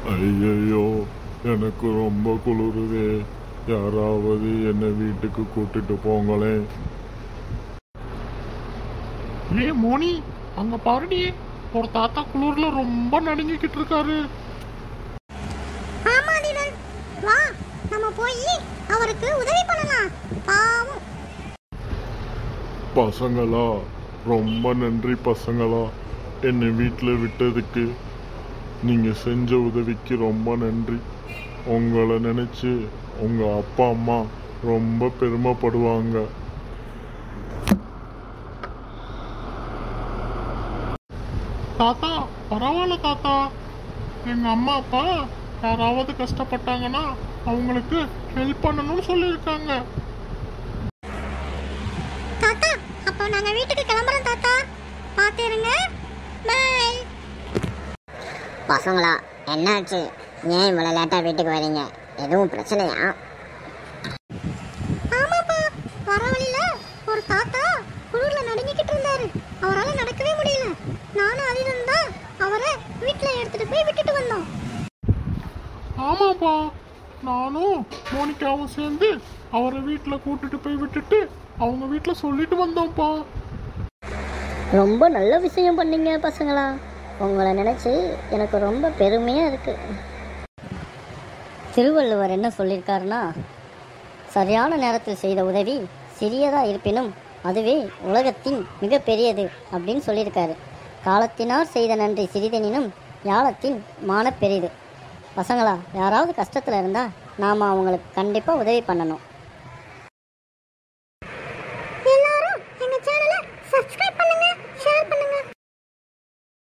ஐயையோ எனக்கு ரொம்ப குளிருதே யாராவது என்னை வீட்டுக்கு கூட்டிட்டு போங்களேன் ஏ மோனி அங்க பாருடி ஒரு தாத்தா குளிர்ல ரொம்ப நடுங்கிக்கிட்டு இருக்காரு ஆமா தினன் வா நம்ம போய் அவருக்கு உதவி பண்ணலாம் பாவம் பசங்களா ரொம்ப நன்றி பசங்களா என்னை வீட்டில் விட்டதுக்கு நீங்கள் செஞ்ச உதவிக்கு ரொம்ப நன்றி உங்களை நினச்சி உங்கள் அப்பா அம்மா ரொம்ப பெருமைப்படுவாங்க தாத்தா பரவாயில்ல தாத்தா எங்க அம்மா அப்பா யாராவது கஷ்டப்பட்டாங்கன்னா அவங்களுக்கு ஹெல்ப் பண்ணணும்னு சொல்லியிருக்காங்க தாத்தா அப்போ நாங்க வீட்டுக்கு கிளம்புறோம் தாத்தா பார்த்து இருங்க பை பசங்களா என்னாச்சு ஏன் இவ்வளோ லேட்டாக வீட்டுக்கு வரீங்க எதுவும் பிரச்சனையா ஆமாப்பா வர வழியில ஒரு தாத்தா குளிர்ல நடுங்கிக்கிட்டு இருந்தாரு அவரால் நடக்கவே முடியல நானும் அதிலும் தான் அவரை வீட்டில் எடுத்துட்டு போய் விட்டுட்டு வந்தோம் ஆமாப்பா நானும் மோனிகாவும் சேர்ந்து அவரை வீட்டில் கூட்டிட்டு போய் விட்டுட்டு அவங்க வீட்டில் சொல்லிட்டு வந்தோம்ப்பா ரொம்ப நல்ல விஷயம் பண்ணீங்க பசங்களா உங்களை நினச்சி எனக்கு ரொம்ப பெருமையாக இருக்குது திருவள்ளுவர் என்ன சொல்லியிருக்காருன்னா சரியான நேரத்தில் செய்த உதவி சிறியதாக இருப்பினும் அதுவே உலகத்தின் மிகப்பெரியது அப்படின்னு சொல்லியிருக்காரு காலத்தினார் செய்த நன்றி சிறிதெனினும் ஞாலத்தின் மான பெரிது பசங்களா யாராவது கஷ்டத்தில் இருந்தால் நாம் அவங்களுக்கு கண்டிப்பாக உதவி பண்ணணும்